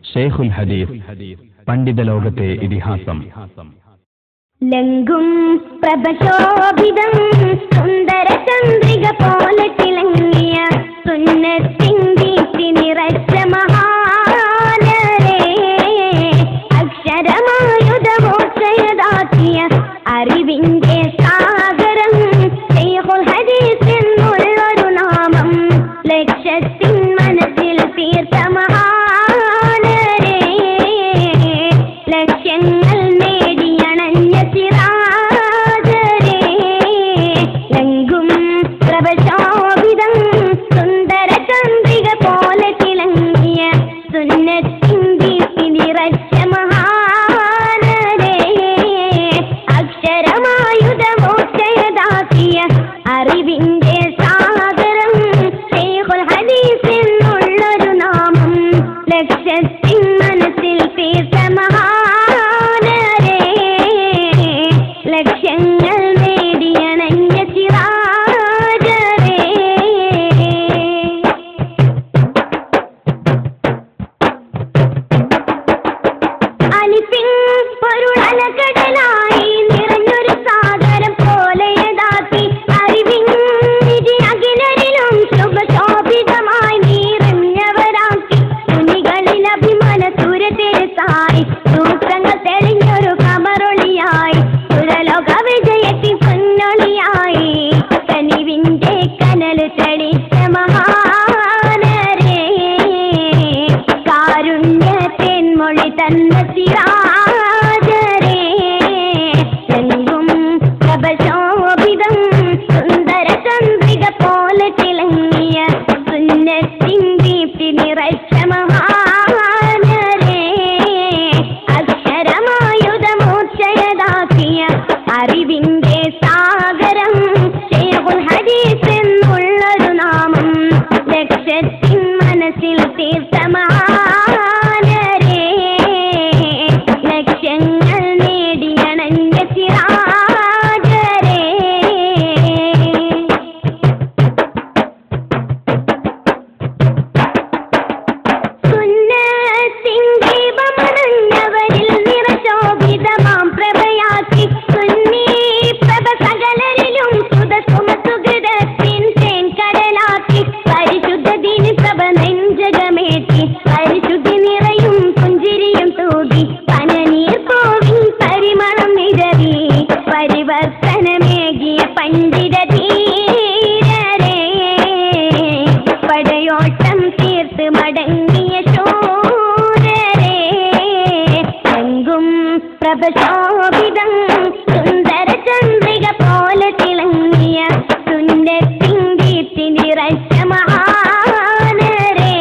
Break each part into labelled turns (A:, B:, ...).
A: ഷെയ്ഖുൽ ഹദീസ് പണ്ഡിത ലോകത്തെ ഇതിഹാസം
B: ലങ്കും പ്രഭശോഭിതം സുന്ദര ചന്ദ്രിക പോലെ തിളങ്ങിയ സുന്നത്തിൻ ദീപ്തി നിറച്ച മഹാനരേ അക്ഷരമായുധമോക്ഷയതാക്കിയ അറിവിന്റെ സാഗരം ശൈഖുൽ ഹദീസ് എന്നുള്ളൊരു നാമം ലക്ഷ്യത്തിൻ മനസ്സിൽ തീർത്ത മഹാനരേ ലക്ഷ്യങ്ങൾ നേടിയണഞ്ഞ സിറാജരേ ലങ്കും പ്രഭശോഭിതം സുന്ദര ചന്ദ്രിക പോലെ തിളങ്ങിയ സുന്നത്തിൻ ദീപ്തി നിറച്ച മഹാനരേ അക്ഷരമായുധമോക്ഷയതാക്കിയ അറിവിന്റെ സാഗരം ശൈഖുൽ ഹദീസ് എന്നുള്ളൊരു നാമം ലക്ഷ്യത്തിൻ മനസ്സിൽ തീർത്ത മഹാനരേ ലക്ഷ്യങ്ങൾ നേടിയണഞ്ഞ ചിറാജരേ അലിപ്പിൻ പൊരുളലകടലായി നിറഞ്ഞൊരു സാഗരം പോലെ യഥാർത്ഥി അറിവിൻ നിധി അഖിലരിലും ശുഭശോഭിതമായി നിറഞ്ഞവരാക്കി തുണികളിൽ അഭിമാന സൂര്യതേജസായി സൂത്രങ്ങൾ തെളിഞ്ഞൊരു കമറൊളിയായി സുരലോക വിജയത്തിൻ പൊന്നൊളിയായി കനിവിന്റെ കനല് തെളിച്ച മഹാനരേ കാരുണ്യത്തിൻ മൊഴി തന്ന സിറാജരേ എങ്കും പ്രഭശോഭിതം സുന്ദര ചന്ദ്രിക പോലെ തിളങ്ങിയ സുന്നത്തിൻ ദീപ്തി നിറച്ച മഹാനരേ അക്ഷരമായുധമോക്ഷയതാക്കിയ അറിവിന്റെ സാഗരം ശൈഖുൽ ഹദീസ് എന്നുള്ളൊരു നാമം ലക്ഷ്യത്തിൻ മനസ്സിൽ തീർത്ത മഹാനരേ ലക്ഷ്യങ്ങൾ നേടിയണഞ്ഞ സിറാജരേ സുന്നത്തിൻ ദീപമണഞ്ഞവരിൽ നിറശോഭിതമാം പ്രഭയാക്കി സുന്നി പ്രഭ സകലരിലും സുതസുമ സുഹൃതത്തിൻ തേൻ കടലാക്കി പരിശുദ്ധതിന് പ്രഭ നെഞ്ചകമേറ്റി പരിശുദ്ധി നിറയും പുഞ്ചിരിയും തൂകി പനനീർ കോവിൻ പരിമളം നിരവി പരിവർത്തനമേകിയ പണ്ഡിത ധീരരേ പടയോട്ടം തീർത്ത് മടങ്ങിയ ശൂരരേ എങ്കും പ്രഭശോഭിതം സുന്ദര ചന്ദ്രിക പോലെ തിളങ്ങിയ സുന്ദരത്തിൻ ദീപ്തി നിറച്ച മഹാനരേ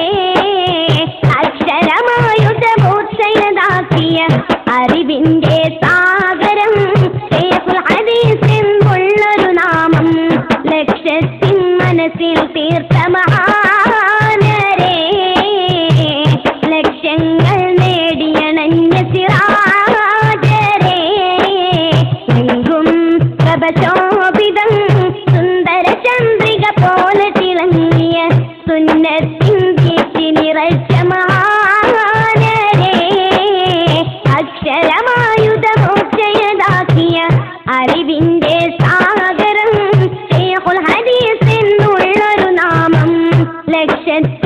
B: അക്ഷരമായുധമോക്ഷയതാക്കിയ അറിവിന്റെ സാഗരം ശൈഖുൽ ഹദീസ് എന്നുള്ളൊരു നാമം ലക്ഷ്യത്തിൻ മനസ്സിൽ തീർത്ത മഹാനരേ ലക്ഷ്യങ്ങൾ നേടിയണഞ്ഞ സിറാജരേ എങ്കും പ്രഭശോഭിതം സുന്ദര ചന്ദ്രിക പോലെ തിളങ്ങിയ സുന്നത്തിൻ ദീപ്തി നിറച്ച മഹാനരേ അക്ഷരമായുധമോക്ഷയതാക്കിയ അറിവിന്റെ സാഗരം ശൈഖുൽ ഹദീസ് എന്നുള്ളൊരു നാമം ലക്ഷ്യത്തിൽ